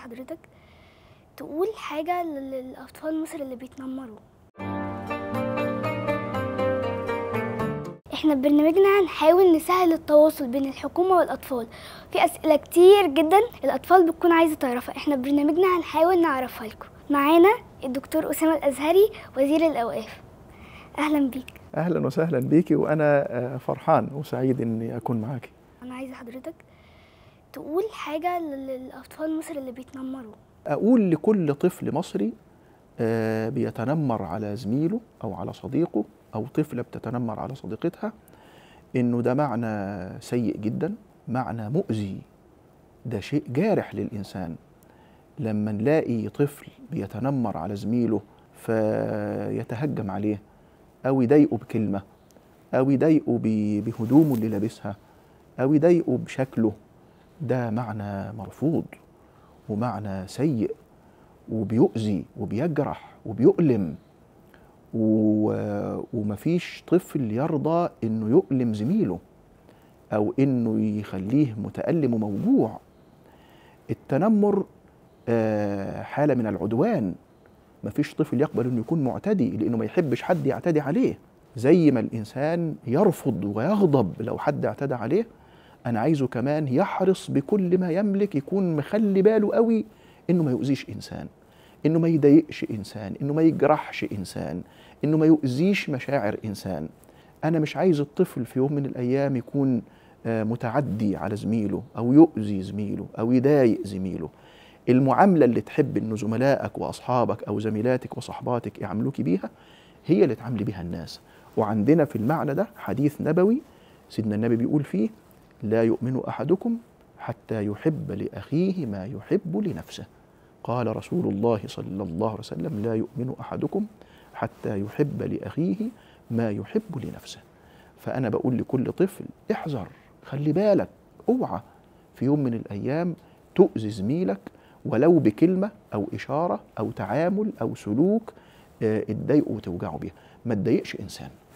حضرتك تقول حاجة لل- للأطفال مصر اللي بيتنمروا احنا ببرنامجنا هنحاول نسهل التواصل بين الحكومة والأطفال في أسئلة كتير جدا الأطفال بتكون عايزة تعرفها احنا ببرنامجنا هنحاول نعرفها لكم معانا الدكتور أسامة الأزهري وزير الأوقاف أهلا بيك اهلا وسهلا بيكي وانا آه، فرحان وسعيد اني اكون معاكي أنا عايزة حضرتك تقول حاجة لل- للأطفال مصر اللي بيتنمروا اقول لكل طفل مصري آه، بيتنمر على زميله او على صديقه او طفله بتتنمر على صديقتها انه ده معنى سيء جدا معنى مؤذي ده شيء جارح للانسان لما نلاقي طفل بيتنمر على زميله فيتهجم عليه او يضايقه بكلمه او يضايقه ب- بهدومه اللي لابسها او يضايقه بشكله ده معنى مرفوض ومعنى سيء وبيؤذي وبيجرح وبيؤلم و- ومفيش طفل يرضى انه يؤلم زميله او انه يخليه متألم وموجوع التنمر آه، حالة من العدوان مفيش طفل يقبل انه يكون معتدي لانه ما يحبش حد يعتدي عليه زي ما الانسان يرفض ويغضب لو حد اعتدى عليه انا عايزه كمان يحرص بكل ما يملك يكون مخلي باله قوي انه ما يؤذيش انسان انه ما يضايقش انسان انه ما يجرحش انسان انه ما يؤذيش مشاعر انسان انا مش عايز الطفل في يوم من الايام يكون آه، متعدي على زميله او يؤذي زميله او يضايق زميله المعامله اللي تحب انه زملائك واصحابك او زميلاتك وصحباتك يعاملوك بيها هي اللي تعاملي بيها الناس وعندنا في المعنى ده حديث نبوي سيدنا النبي بيقول فيه لا يؤمن احدكم حتى يحب لاخيه ما يحب لنفسه قال رسول الله صلى الله عليه وسلم لا يؤمن احدكم حتى يحب لاخيه ما يحب لنفسه فانا بقول لكل طفل احذر خلي بالك اوعى في يوم من الايام تؤذي زميلك ولو بكلمه او اشاره او تعامل او سلوك آه، تضايقه وتوجعه بيها ما تضايقش انسان